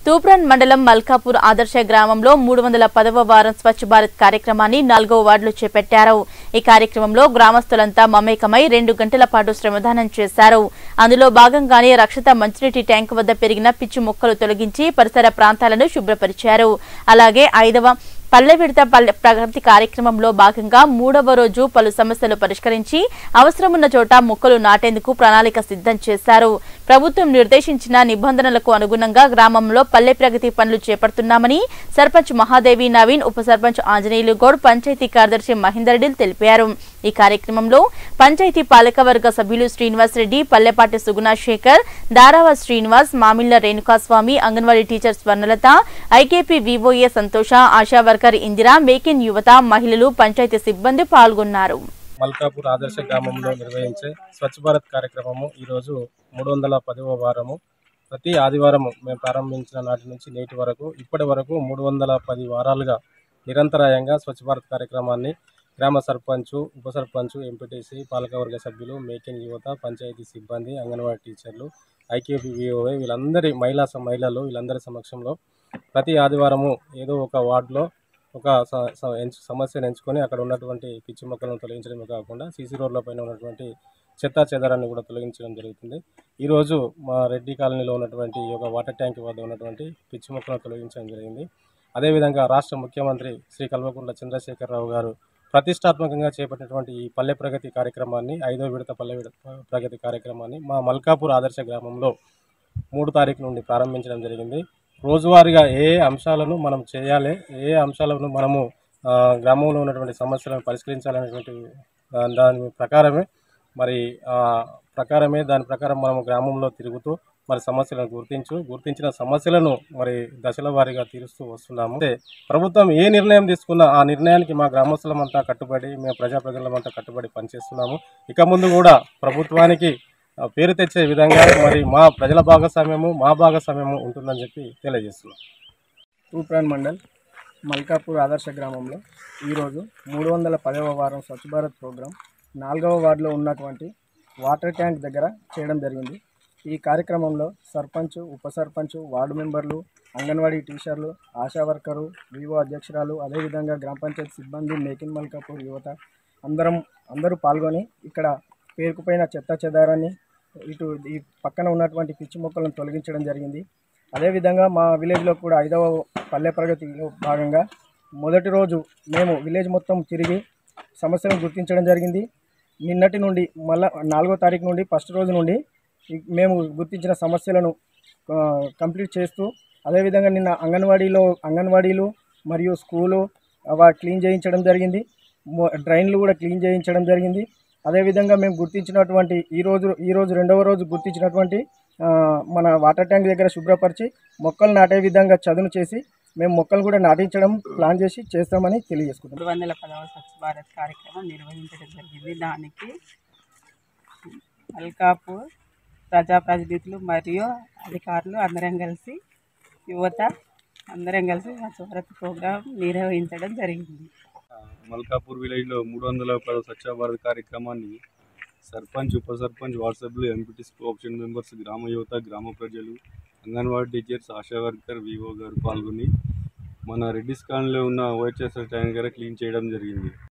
తూప్రాన్ మండలం మల్కాపూర్ ఆదర్శ గ్రామంలో మూడు వందల పదవ వారం స్వచ్ఛ భారత్ కార్యక్రమాన్ని నాలుగవ వార్డులో చేపట్టారు ఈ కార్యక్రమంలో గ్రామస్తులంతా మమేకమై రెండు గంటల పాటు శ్రమదానం చేశారు అందులో భాగంగానే రక్షిత మంచినీటి ట్యాంక్ వద్ద పెరిగిన పిచ్చి మొక్కలు తొలగించి పరిసర ప్రాంతాలను శుభ్రపరిచారు అలాగే ఐదవ పల్లె విడత పల్లె ప్రగతి కార్యక్రమంలో భాగంగా మూడవ రోజు పలు సమస్యలు పరిష్కరించి అవసరమున్న చోట మొక్కలు నాటేందుకు ప్రణాళిక సిద్ధం చేశారు ప్రభుత్వం నిర్దేశించిన నిబంధనలకు అనుగుణంగా గ్రామంలో పల్లె ప్రగతి పనులు చేపడుతున్నామని సర్పంచ్ మహాదేవి నవీన్ ఉప సర్పంచ్ ఆంజనేయులు గౌడ్ పంచాయతీ కార్యదర్శి మహేందర్ రెడ్డి తెలిపారు ఈ కార్యక్రమంలో పంచాయతీ పాలకవర్గ సభ్యులు Srinivas Reddy Pallepati Suguna Shekar Darava Srinivas Mamilla Renukaswamy anganwadi teacher Swarnalatha IKP VOA Santosha Asha worker Indira make in యువత మహిళలు పంచాయతీ సిబ్బంది పాల్గొన్నారు మల్కాపూర్ ఆదర్శ గ్రామంలో నిర్వహించే స్వచ్ఛ భారత్ కార్యక్రమము ఈరోజు మూడు వందల పదవ వారము ప్రతి ఆదివారం మేము ప్రారంభించిన నాటి నుంచి నేటి వరకు ఇప్పటి వరకు మూడు వందల పది వారాలుగా నిరంతరాయంగా స్వచ్ఛ భారత్ కార్యక్రమాన్ని గ్రామ సర్పంచ్ ఉప సర్పంచ్ ఎంపీటీసీ పాలకవర్గ సభ్యులు మేకింగ్ యువత పంచాయతీ సిబ్బంది అంగన్వాడీ టీచర్లు ఐకేపీ విఓఏ వీళ్ళందరి మహిళా స- మహిళలు వీళ్ళందరి సమక్షంలో ప్రతి ఆదివారము ఏదో ఒక వార్డులో ఒక స- స- ఎంచు- సమస్యను ఎంచుకొని అక్కడ ఉన్నటువంటి పిచ్చి మొక్కలను తొలగించడమే కాకుండా సీసీ రోడ్ల పైన ఉన్నటువంటి చెత్తా చెదారాన్ని కూడా తొలగించడం జరుగుతుంది ఈరోజు మా రెడ్డి కాలనీలో ఉన్నటువంటి ఈ యొక్క వాటర్ ట్యాంక్ వద్ద ఉన్నటువంటి పిచ్చి మొక్కలను తొలగించడం జరిగింది అదేవిధంగా రాష్ట్ర ముఖ్యమంత్రి శ్రీ కల్వకుంట్ల చంద్రశేఖరరావు గారు ప్రతిష్టాత్మకంగా చేపట్టినటువంటి ఈ పల్లె ప్రగతి కార్యక్రమాన్ని ఐదో విడత పల్లె విడత ప్రగతి కార్యక్రమాన్ని మా మల్కాపూర్ ఆదర్శ గ్రామంలో మూడు తారీఖు నుండి ప్రారంభించడం జరిగింది రోజువారీగా ఏ ఏ అంశాలను మనం చేయాలి ఏ ఏ అంశాలను మనము ఆ, గ్రామంలో ఉన్నటువంటి సమస్యలను పరిష్కరించాలనేటువంటి దా- దాని ప్రకారమే మరి ఆ ప్రకారమే దాని ప్రకారం మనము గ్రామంలో తిరుగుతూ మరి సమస్యలను గుర్తించు గుర్తించిన సమస్యలను మరి దశల వారీగా తీరుస్తూ వస్తున్నాము అంటే ప్రభుత్వం ఏ నిర్ణయం తీసుకున్నా ఆ నిర్ణయానికి మా గ్రామస్తులమంతా కట్టుబడి మేము ప్రజాప్రతినిధులమంతా కట్టుబడి పనిచేస్తున్నాము ఇక ముందు కూడా ప్రభుత్వానికి ఆ, పేరు తెచ్చే విధంగా మరి మా ప్రజల భాగస్వామ్యము మా భాగస్వామ్యము ఉంటుందని చెప్పి తెలియజేస్తున్నాం తూప్రాన్ మండల్ మల్కాపూర్ ఆదర్శ గ్రామంలో ఈరోజు మూడు వందల పదవ వారం స్వచ్ఛ భారత్ ప్రోగ్రాం నాలుగవ వార్డులో ఉన్నటువంటి వాటర్ ట్యాంక్ దగ్గర చేయడం జరిగింది ఈ కార్యక్రమంలో సర్పంచ్ ఉప సర్పంచ్ వార్డు మెంబర్లు అంగన్వాడీ టీచర్లు ఆశా వర్కరు వివో అధ్యక్షురాలు అదేవిధంగా గ్రామ పంచాయతీ సిబ్బంది మేకిన్ మల్కాపూర్ యువత అందరం అందరూ పాల్గొని ఇక్కడ పేరుకుపోయిన చెత్త చెదారాన్ని ఇటు ఈ పక్కన ఉన్నటువంటి పిచ్చి మొక్కలను తొలగించడం జరిగింది అదేవిధంగా మా విలేజ్లో కూడా ఐదవ పల్లె ప్రగతిలో భాగంగా మొదటి రోజు మేము విలేజ్ మొత్తం తిరిగి సమస్యలను గుర్తించడం జరిగింది నిన్నటి నుండి మళ్ళా నాలుగో తారీఖు నుండి ఫస్ట్ రోజు నుండి ఈ- మేము గుర్తించిన సమస్యలను ఆ, కంప్లీట్ చేస్తూ అదేవిధంగా నిన్న అంగన్వాడీలో అంగన్వాడీలు మరియు స్కూలు అవ క్లీన్ చేయించడం జరిగింది మొ- డ్రైన్లు కూడా క్లీన్ చేయించడం జరిగింది అదేవిధంగా మేము గుర్తించినటువంటి ఈ రోజు ఈ రోజు రెండవ రోజు గుర్తించినటువంటి ఆ, మన వాటర్ ట్యాంక్ దగ్గర శుభ్రపరిచి మొక్కలు నాటే విధంగా చదును చేసి మేము మొక్కలు కూడా నాటించడం ప్లాన్ చేసి చేస్తామని తెలియజేసుకుంటాం మూడు వందల పదవ స్వచ్ఛ భారత్ కార్యక్రమం నిర్వహించడం జరిగింది దానికి అల్కాపూర్ ప్రజాప్రతినిధులు మరియు అధికారులు అందరం కలిసి యువత అందరం కలిసి స్వచ్ఛ భారత్ ప్రోగ్రాం నిర్వహించడం జరిగింది మల్కాపూర్ విలేజ్లో మూడు వందల పది స్వచ్ఛ భారత్ కార్యక్రమాన్ని సర్పంచ్ ఉప సర్పంచ్ వార్డ్ సభ్యులు ఎంపీటీసీ ఆప్షన్ మెంబర్స్ గ్రామ యువత గ్రామ ప్రజలు anganwadi teachers Asha worker VO గారు పాల్గొని మన రెడ్డిస్ కాలనీలో ఉన్న ఓహెచ్ఎస్ ట్యాంక్ దగ్గర క్లీన్ చేయడం జరిగింది